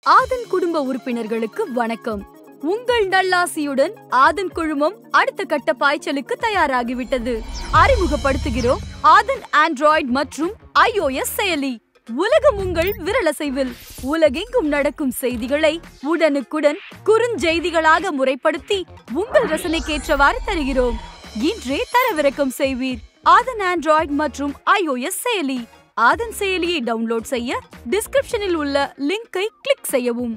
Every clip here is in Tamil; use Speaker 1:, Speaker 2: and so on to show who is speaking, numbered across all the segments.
Speaker 1: ஆதன் குடும்ப உறுப்பினர்களுக்கு வணக்கம் உங்கள் நல்லாசியுடன் ஆதன் குழுமம் அடுத்த கட்ட பாய்ச்சலுக்கு தயாராகிவிட்டது அறிமுகப்படுத்துகிறோம் ஆதன் ஆண்ட்ராய்டு மற்றும் iOS செயலி உலகம் உங்கள் விரலசைவில் உலகெங்கும் நடக்கும் செய்திகளை உடனுக்குடன் குறுஞ்செய்திகளாக முறைப்படுத்தி உங்கள் ரசனைக்கேற்றவாறு தருகிறோம் இன்றே தரவிறக்கம் செய்வீர் ஆதன் ஆண்ட்ராய்டு மற்றும் iOS செயலி ஆதன் செயலியை டவுன்லோட் செய்ய டிஸ்கிரிப்ஷனில் உள்ள லிங்கை கிளிக் செய்யவும்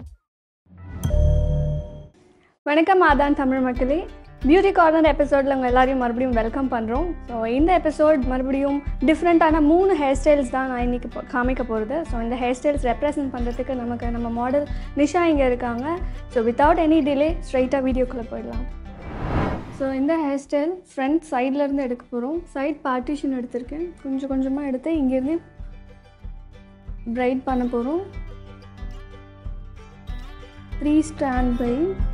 Speaker 2: வணக்கம் ஆதான் தமிழ் மக்களே பியூட்டி கார்னர் எபிசோடில் உங்கள் எல்லாரையும் மறுபடியும் வெல்கம் பண்ணுறோம் ஸோ இந்த எபிசோட் மறுபடியும் டிஃப்ரெண்ட்டான மூணு ஹேர் ஸ்டைல்ஸ் தான் நான் இன்றைக்கி காமிக்க போகிறது ஸோ இந்த ஹேர் ஸ்டைல்ஸ் ரெப்ரசன்ட் பண்ணுறதுக்கு நமக்கு நம்ம மாடல் நிஷா இங்கே இருக்காங்க ஸோ வித்தவுட் எனி டிலே ஸ்ட்ரைட்டாக வீடியோக்குள்ளே போயிடலாம் ஸோ இந்த ஹேர் ஸ்டைல் ஃப்ரண்ட் சைட்லேருந்து எடுக்க போகிறோம் சைட் பார்ட்டிஷன் எடுத்திருக்கேன் கொஞ்சம் கொஞ்சமாக எடுத்து இங்கேருந்து பிரைட் பண்ண போகிறோம் த்ரீ ஸ்டாண்ட் பை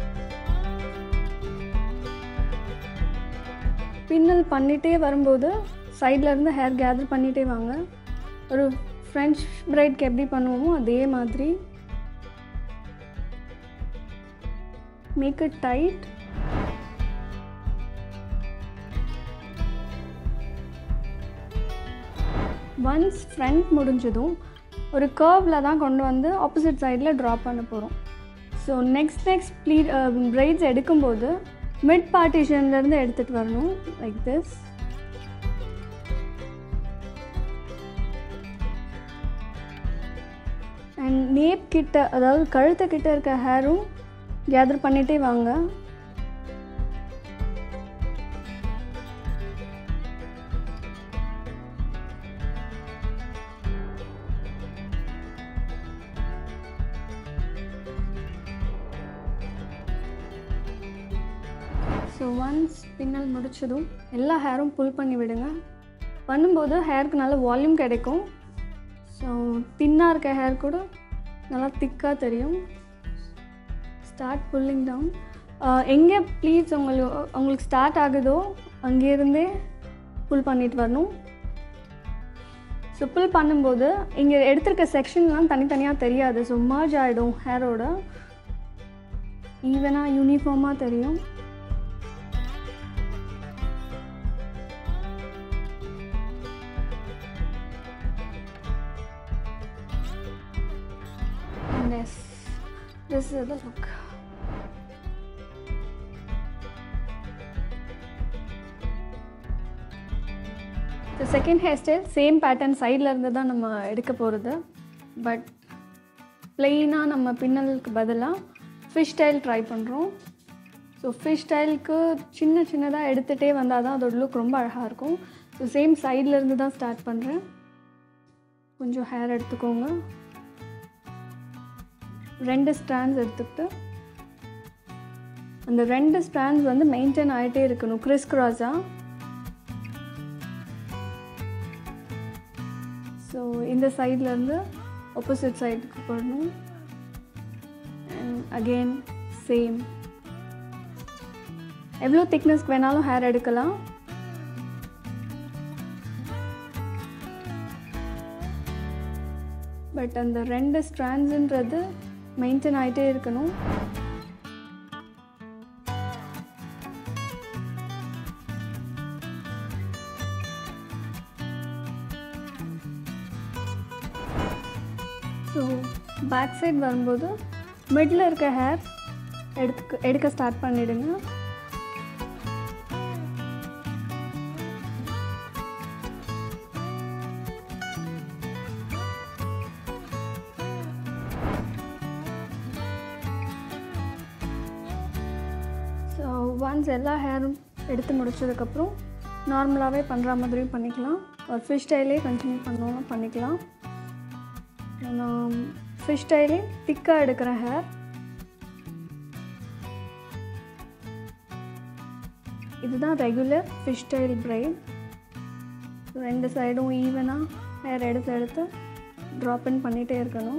Speaker 2: பின்னல் பண்ணிகிட்டே வரும்போது சைடில் இருந்து ஹேர் கேதர் பண்ணிகிட்டே வாங்க ஒரு ஃப்ரெஞ்ச் பிரைட்க்கு எப்படி பண்ணுவோமோ அதே மாதிரி make it tight once front முடிஞ்சதும் ஒரு கர்வில் தான் கொண்டு வந்து ஆப்போசிட் சைடில் ட்ராப் பண்ண போகிறோம் ஸோ நெக்ஸ்ட் நெக்ஸ்ட் ப்ளீ பிரைட்ஸ் எடுக்கும்போது மிட் பார்ட்டிஷன்லேருந்து எடுத்துகிட்டு வரணும் லைக் திஸ் அண்ட் நேப் கிட்ட அதாவது கழுத்து கிட்ட இருக்க ஹேரும் கேதர் பண்ணிகிட்டே வாங்க ஸோ ஒன்ஸ் பின்னல் முடிச்சதும் எல்லா ஹேரும் புல் பண்ணி விடுங்க பண்ணும்போது ஹேருக்கு நல்ல வால்யூம் கிடைக்கும் ஸோ தின்னாக இருக்க ஹேர் கூட நல்லா திக்காக தெரியும் ஸ்டார்ட் புல்லிங் டவுன் எங்கே ப்ளீஸ் உங்களுக்கு உங்களுக்கு ஸ்டார்ட் ஆகுதோ அங்கேருந்தே புல் பண்ணிட்டு வரணும் ஸோ புல் பண்ணும்போது இங்கே எடுத்திருக்க செக்ஷன்லாம் தனித்தனியாக தெரியாது ஸோ மர்ஜ் ஆகிடும் ஹேரோட ஈவனாக யூனிஃபார்மாக தெரியும் And yes, this is the look. The second hairstyle same pattern சைடில் இருந்து தான் நம்ம எடுக்க போகிறது பட் பிளெயினாக நம்ம பின்னலுக்கு பதிலாக ஃபிஷ் ஸ்டைல் ட்ரை பண்ணுறோம் ஸோ ஃபிஷ் ஸ்டைலுக்கு சின்ன சின்னதாக எடுத்துகிட்டே வந்தால் தான் அதோட லுக் ரொம்ப அழகாக இருக்கும் ஸோ சேம் சைடில் இருந்து தான் ஸ்டார்ட் பண்ணுறேன் கொஞ்சம் ஹேர் எடுத்துக்கோங்க ரெண்டு ஸ்ட்ராண்ட்ஸ் எடுத்துக்கிட்டு அந்த ரெண்டு ஸ்ட்ராண்ட்ஸ் வந்து மெயின்டைன் ஆகிட்டே இருக்கணும் கிறிஸ் கிராஸாக ஸோ இந்த சைட்லேருந்து ஆப்போசிட் சைடுக்கு போடணும் அண்ட் அகெயின் சேம் எவ்வளோ திக்னஸ்க்கு வேணாலும் ஹேர் எடுக்கலாம் பட் அந்த ரெண்டு ஸ்ட்ராண்ட்ஸுன்றது மெயின்டைன் ஆகிட்டே இருக்கணும் ஸோ பேக் சைட் வரும்போது மிடில் இருக்க ஹேர் எடுத்துக்க எடுக்க ஸ்டார்ட் பண்ணிவிடுங்க ஸோ ஒன்ஸ் எல்லா ஹேரும் எடுத்து முடிச்சதுக்கப்புறம் நார்மலாகவே பண்ணுற மாதிரியும் பண்ணிக்கலாம் ஒரு ஃபிஷ் ஸ்டைலே கண்டினியூ பண்ணணும் பண்ணிக்கலாம் நான் ஃபிஷ் ஸ்டைலே திக்காக எடுக்கிற ஹேர் இதுதான் ரெகுலர் ஃபிஷ் ஸ்டைல் பிரைட் ரெண்டு சைடும் ஈவனாக ஹேர் எடுத்து எடுத்து ட்ராப் இன் பண்ணிகிட்டே இருக்கணும்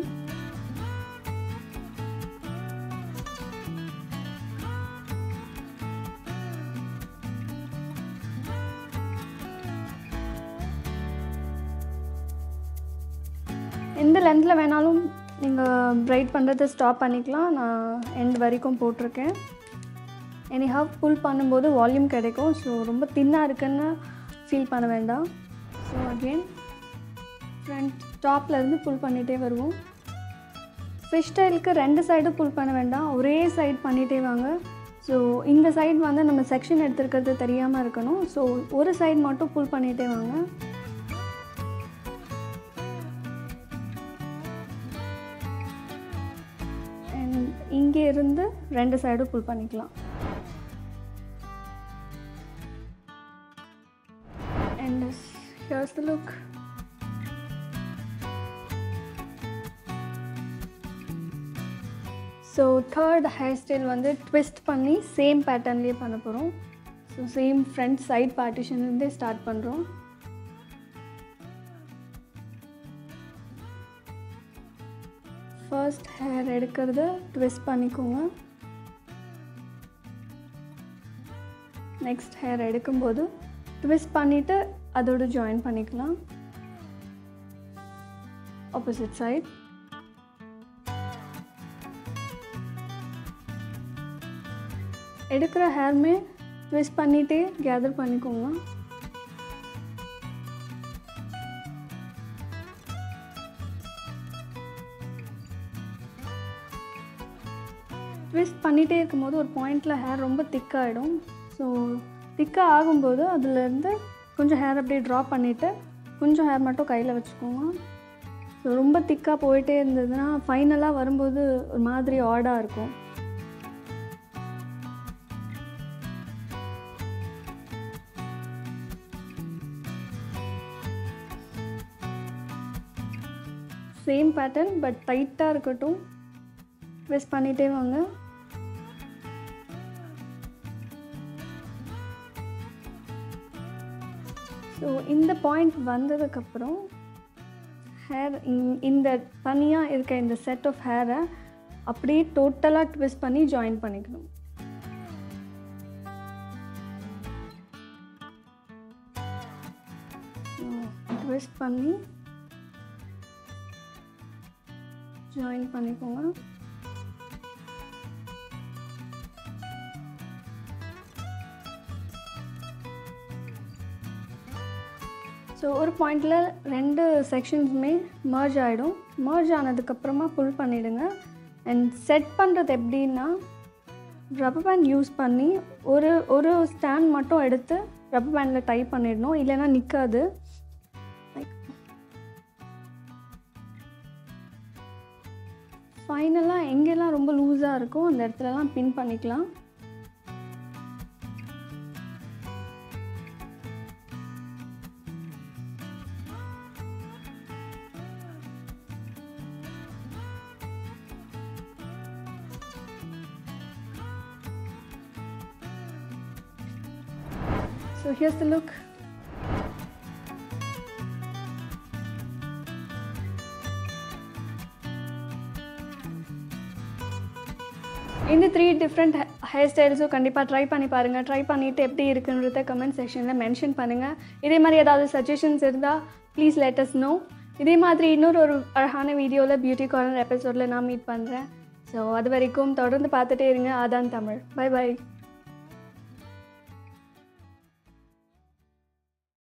Speaker 2: எந்த லென்த்தில் வேணாலும் நீங்கள் பிரைட் பண்ணுறதை ஸ்டாப் பண்ணிக்கலாம் நான் எண்ட் வரைக்கும் போட்டிருக்கேன் எனி ஹவ் புல் பண்ணும்போது வால்யூம் கிடைக்கும் ஸோ ரொம்ப தின்னாக இருக்குன்னு ஃபீல் பண்ண வேண்டாம் ஸோ அகெயின் ஃப்ரண்ட் டாப்லேருந்து புல் பண்ணிகிட்டே வருவோம் ஃபிஷ் ஸ்டைலுக்கு ரெண்டு சைடும் புல் பண்ண வேண்டாம் ஒரே சைடு பண்ணிகிட்டே வாங்க ஸோ இந்த சைடு வந்து நம்ம செக்ஷன் எடுத்துருக்கிறது தெரியாமல் இருக்கணும் ஸோ ஒரு சைடு மட்டும் புல் பண்ணிகிட்டே வாங்க அண்ட் இங்கே இருந்து ரெண்டு சைடும் புல் பண்ணிக்கலாம் and here's the look so third hair style வந்து ட்விஸ்ட் பண்ணி சேம் பேட்டர்ன்லேயே பண்ண போகிறோம் ஸோ சேம் ஃப்ரண்ட் சைட் பார்ட்டிஷன்லேருந்தே ஸ்டார்ட் பண்ணுறோம் ஃபர்ஸ்ட் ஹேர் எடுக்கிறத ட்விஸ்ட் பண்ணிக்கோங்க நெக்ஸ்ட் ஹேர் எடுக்கும்போது ட்விஸ்ட் பண்ணிவிட்டு அதோட ஜாயின் பண்ணிக்கலாம் ஆப்போசிட் சைட் எடுக்கிற ஹேர்மே ட்விஸ்ட் பண்ணிகிட்டே கேதர் பண்ணிக்கோங்க ட்விஸ்ட் பண்ணிகிட்டே இருக்கும்போது ஒரு பாயிண்டில் ஹேர் ரொம்ப திக்காகிடும் ஸோ திக்காக ஆகும்போது அதுலேருந்து கொஞ்சம் ஹேர் அப்படியே ட்ரா பண்ணிவிட்டு கொஞ்சம் ஹேர் மட்டும் கையில் வச்சுக்கோங்க ஸோ ரொம்ப திக்காக போயிட்டே இருந்ததுன்னா ஃபைனலாக வரும்போது ஒரு மாதிரி ஆடாக இருக்கும் சேம் பேட்டர்ன் பட் டைட்டாக இருக்கட்டும் ட்விஸ்ட் பண்ணிகிட்டே வாங்க ஸோ இந்த பாயிண்ட் வந்ததுக்கப்புறம் ஹேர் இந்த தனியாக இருக்க இந்த செட் ஆஃப் ஹேரை அப்படியே டோட்டலாக ட்விஸ்ட் பண்ணி ஜாயின் பண்ணிக்கணும் ட்விஸ்ட் பண்ணி ஜாயின் பண்ணிக்கோங்க ஸோ ஒரு பாயிண்டில் ரெண்டு செக்ஷன்ஸுமே மர்ஜ் ஆகிடும் மர்ஜ் ஆனதுக்கப்புறமா புல் பண்ணிவிடுங்க அண்ட் செட் பண்ணுறது எப்படின்னா ரப்பர் பேண்ட் யூஸ் பண்ணி ஒரு ஒரு ஸ்டாண்ட் மட்டும் எடுத்து ரப்பர் பேண்டில் டை பண்ணிடணும் இல்லைன்னா நிற்காது ஃபைனலாக எங்கெல்லாம் ரொம்ப லூஸாக இருக்கோ அந்த இடத்துலலாம் பின் பண்ணிக்கலாம் So here's the look. இந்த த்ரீ டிஃப்ரெண்ட் ஹேர் ஸ்டைல்ஸும் கண்டிப்பாக ட்ரை பண்ணி பாருங்கள் ட்ரை பண்ணிவிட்டு எப்படி இருக்குன்றத கமெண்ட் செக்ஷனில் மென்ஷன் பண்ணுங்கள் இதே மாதிரி ஏதாவது சஜஷன்ஸ் இருந்தால் ப்ளீஸ் லெட்டஸ் நோ இதே மாதிரி இன்னொரு ஒரு அழகான வீடியோவில் பியூட்டி கார்னர் எபிசோடில் நான் மீட் பண்ணுறேன் ஸோ அது வரைக்கும் தொடர்ந்து பார்த்துட்டே இருங்க அதான் தமிழ் பை பை